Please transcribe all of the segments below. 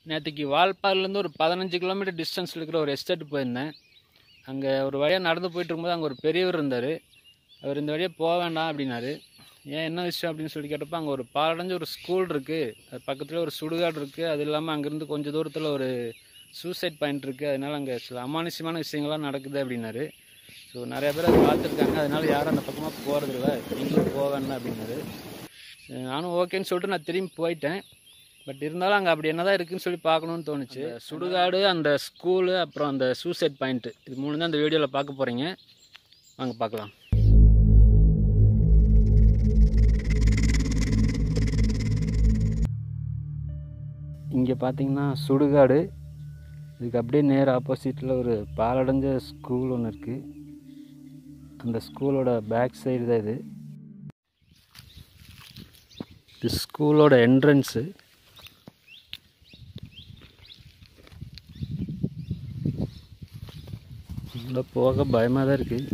நேற்றுக்கு வால்பாறைலேருந்து ஒரு பதினஞ்சு கிலோமீட்டர் டிஸ்டன்ஸில் இருக்கிற ஒரு எஸ்டேட் போயிருந்தேன் அங்கே ஒரு வழியாக நடந்து போயிட்டு இருக்கும்போது அங்கே ஒரு பெரியவர் இருந்தார் அவர் இந்த வழியாக போக வேண்டாம் அப்படின்னாரு ஏன் என்ன விஷயம் அப்படின்னு சொல்லி கேட்டப்போ அங்கே ஒரு பாலடைஞ்ச ஒரு ஸ்கூல் இருக்குது அது பக்கத்தில் ஒரு சுடுகாடு இருக்குது அது இல்லாமல் அங்கேருந்து கொஞ்சம் தூரத்தில் ஒரு சூசைட் பாயிண்ட் இருக்குது அதனால் அங்கே சில அமானுஷ்யமான விஷயங்கள்லாம் நடக்குது அப்படின்னாரு ஸோ நிறைய பேர் அதை பார்த்துருக்காங்க அதனால யாரும் அந்த பக்கமாக போகிறதில்ல நீங்களும் போக வேண்டாம் அப்படின்னாரு சரி, நானும் ஓகேன்னு சொல்லிட்டு நான் திரும்பி போயிட்டேன் பட் இருந்தாலும் அங்கே அப்படி என்னதான் இருக்குன்னு சொல்லி பார்க்கணும்னு தோணுச்சு சுடுகாடு அந்த ஸ்கூலு அப்புறம் அந்த சூசைட் பாயிண்ட்டு இது மூணு தான் அந்த வீடியோவில் பார்க்க போகிறீங்க வாங்க பார்க்கலாம் இங்கே பார்த்தீங்கன்னா சுடுகாடு இதுக்கு அப்படியே நேர் ஆப்போசிட்டில் ஒரு பாலடைஞ்ச ஸ்கூல் ஒன்று இருக்குது அந்த ஸ்கூலோட பேக் சைடு தான் இது இது ஸ்கூலோட என்ட்ரன்ஸு உள்ள போக பயமாக தான் இருக்குது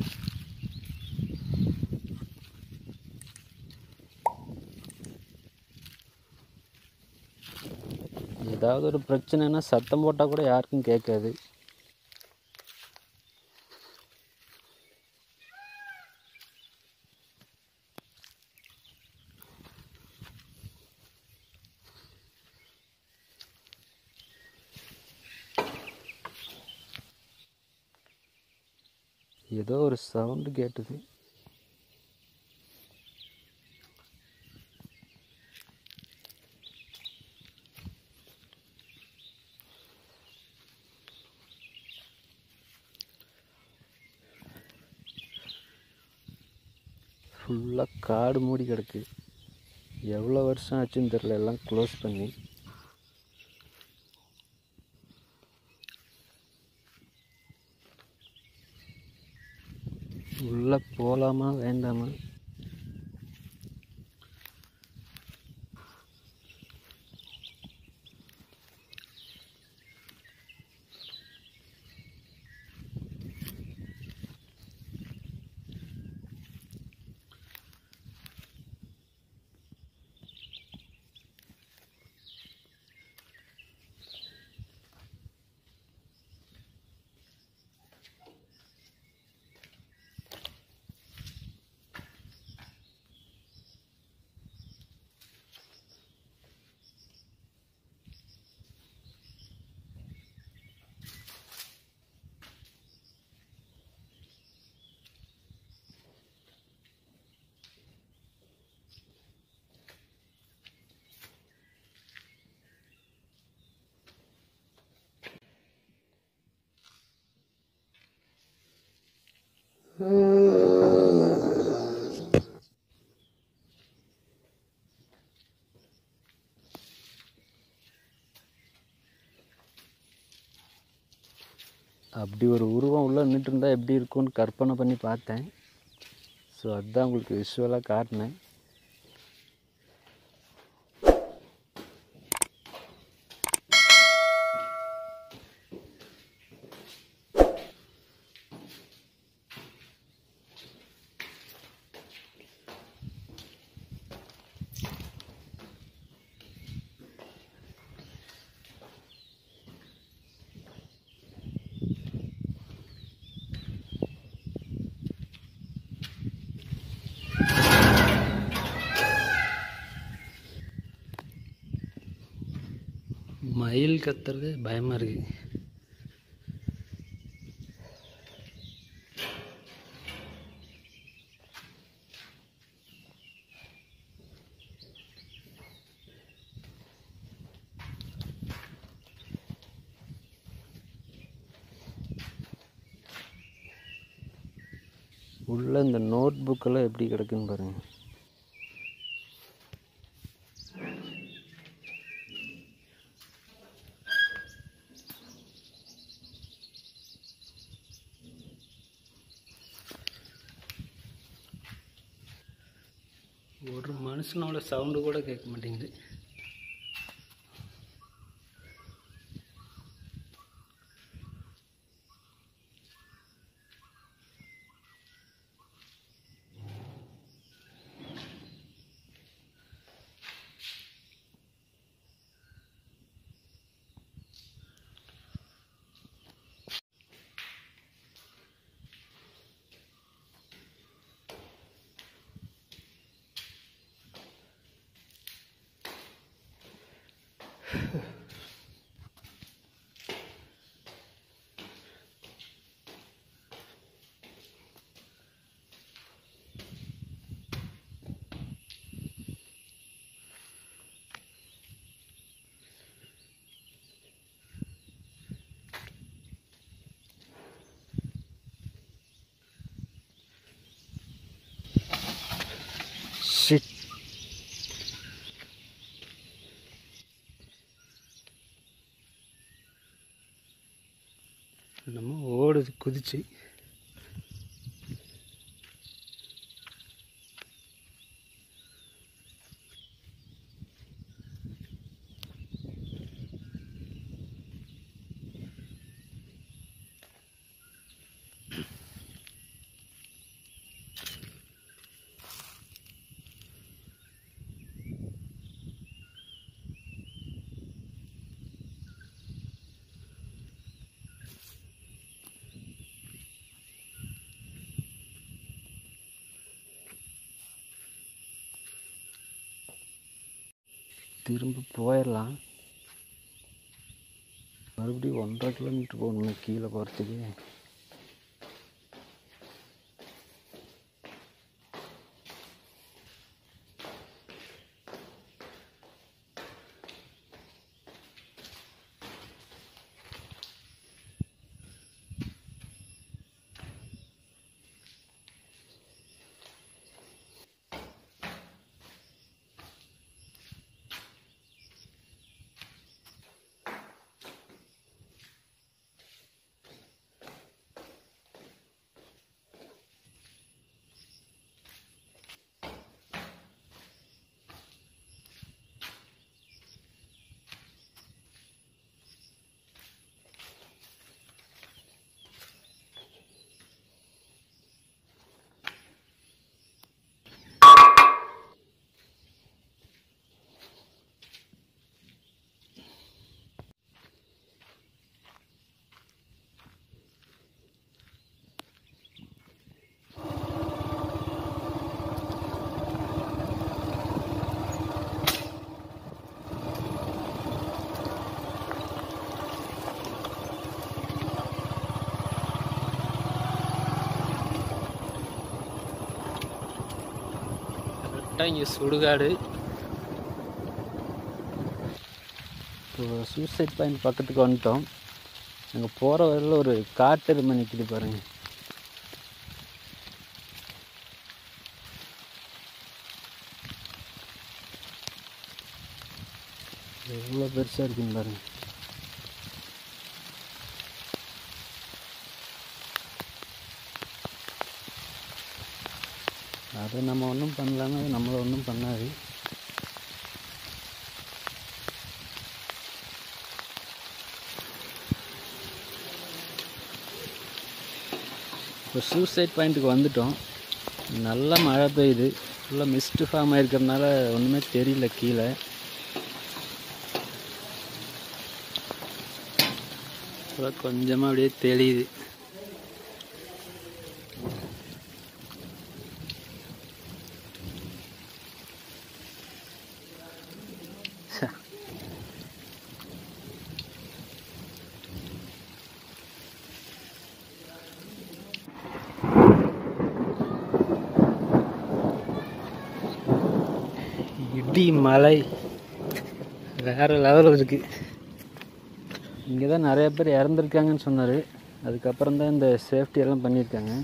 ஏதாவது ஒரு பிரச்சனைனா சத்தம் போட்டால் கூட யாருக்கும் கேட்காது ஏதோ ஒரு சவுண்டு கேட்டுது ஃபுல்லாக காடு மூடி கிடக்கு எவ்வளோ வருஷம் ஆச்சுன்னு தெரில எல்லாம் க்ளோஸ் பண்ணி உள்ளே போகலாமா வேண்டாமா அப்படி ஒரு உருவம் உள்ளே நின்றுட்டு இருந்தால் எப்படி இருக்கும்னு கற்பனை பண்ணி பார்த்தேன் ஸோ அதுதான் உங்களுக்கு விஷுவலாக காட்டினேன் மயில் கத்துறது பயமாக இருக்குது உள்ள இந்த நோட் புக்கெல்லாம் எப்படி கிடக்குன்னு பாருங்க ஒரு மனுஷனோட சவுண்டு கூட கேட்க மாட்டேங்குது ஷிட் நம்ம ஓடுது குதிச்சு திரும்ப போயிடலாம் மறுபடியும் ஒன்றரை கிலோமீட்டர் போகணுமே கீழே போகிறதுக்கு கரெக்டாக இங்கே சுடுகாடு இப்போ சூசைட் பாயிண்ட் பக்கத்துக்கு வந்துட்டோம் அங்கே போகிற வரையில் ஒரு காட்டெருமை நிற்கிது பாருங்க எவ்வளோ பெருசாக இருக்குங்க பாருங்க அதை நம்ம ஒன்றும் பண்ணலாங்க அது நம்மளை ஒன்றும் பண்ணாது இப்போ சூசைட் பாயிண்ட்டுக்கு வந்துட்டோம் நல்லா மழை பெய்யுது ஃபுல்லாக மிஸ்ட் ஃபார்ம் ஆயிருக்கிறதுனால ஒன்றுமே தெரியல கீழே அப்புறம் கொஞ்சமாக அப்படியே தெளியுது ச்சே. இடி மலை வேற லெவல் இருக்கு இங்கே தான் நிறைய பேர் இறந்துருக்காங்கன்னு சொன்னார் அதுக்கப்புறம் தான் இந்த சேஃப்டி எல்லாம் பண்ணியிருக்காங்க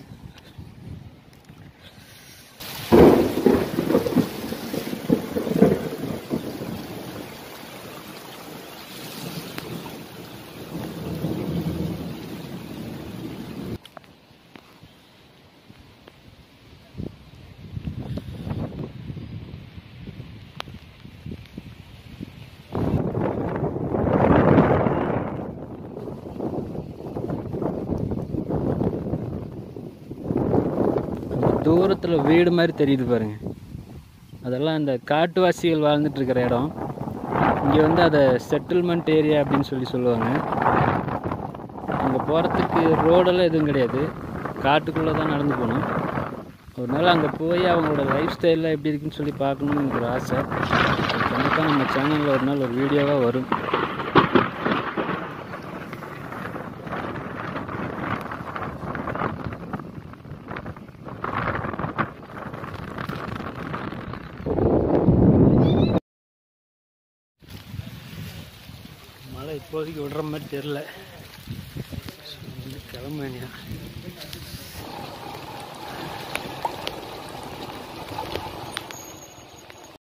தூரத்தில் வீடு மாதிரி தெரியுது பாருங்க அதெல்லாம் இந்த காட்டுவாசிகள் வாழ்ந்துட்டு இருக்கிற இடம் இங்கே வந்து அதை செட்டில்மெண்ட் ஏரியா அப்படின்னு சொல்லி சொல்லுவாங்க அங்கே போகிறதுக்கு ரோடெல்லாம் எதுவும் கிடையாது காட்டுக்குள்ளே தான் நடந்து போகணும் ஒரு நாள் அங்கே போய் அவங்களோட லைஃப் ஸ்டைலில் எப்படி இருக்குன்னு சொல்லி பார்க்கணும்னு எனக்கு ஒரு ஆசை கண்டிப்பாக நம்ம சேனலில் ஒரு நாள் ஒரு வீடியோவாக வரும் இப்போதைக்கு விடுற மாதிரி தெரில கிளம்ப வேண்டியதான்